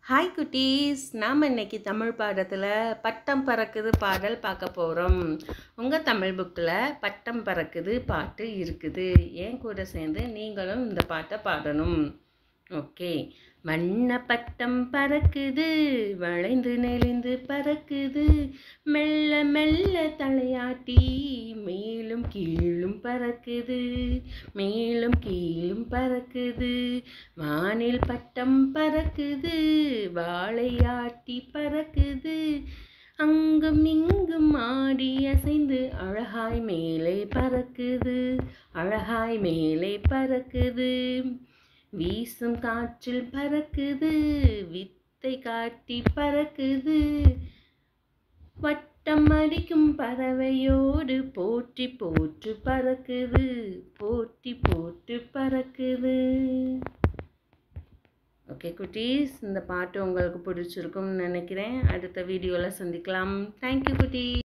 hi குட்டீஸ் நாம் இன்னைக்கு தமிழ் பாடத்தில் பட்டம் பறக்குது பாடல் பார்க்க போகிறோம் உங்கள் தமிழ் புக்கில் பட்டம் பறக்குது பாட்டு இருக்குது என் கூட சேர்ந்து நீங்களும் இந்த பாட்டை பாடணும் ஓகே வண்ண பட்டம் பறக்குது வளைந்து நெளிந்து பறக்குது மெல்ல மெல்ல தலையாட்டி மேலும் கீழும் பறக்குது மேலும் கீழும் பறக்குது வானில் பட்டம் பறக்குது வாழையாட்டி பறக்குது அங்கும் இங்கும் ஆடி அசைந்து அழகாய் மேலே பறக்குது அழகாய் மேலே பறக்குது வீசும் காற்றில் பறக்குது வித்தை காட்டி பறக்குது வட்டம் அடிக்கும் பறவையோடு போற்றி போற்று பறக்குது போற்றி போற்று பறக்குது ஓகே குட்டீஸ் இந்த பாட்டு உங்களுக்கு பிடிச்சிருக்கும்னு நினைக்கிறேன் அடுத்த வீடியோவில் சந்திக்கலாம் தேங்க்யூ குட்டீஸ்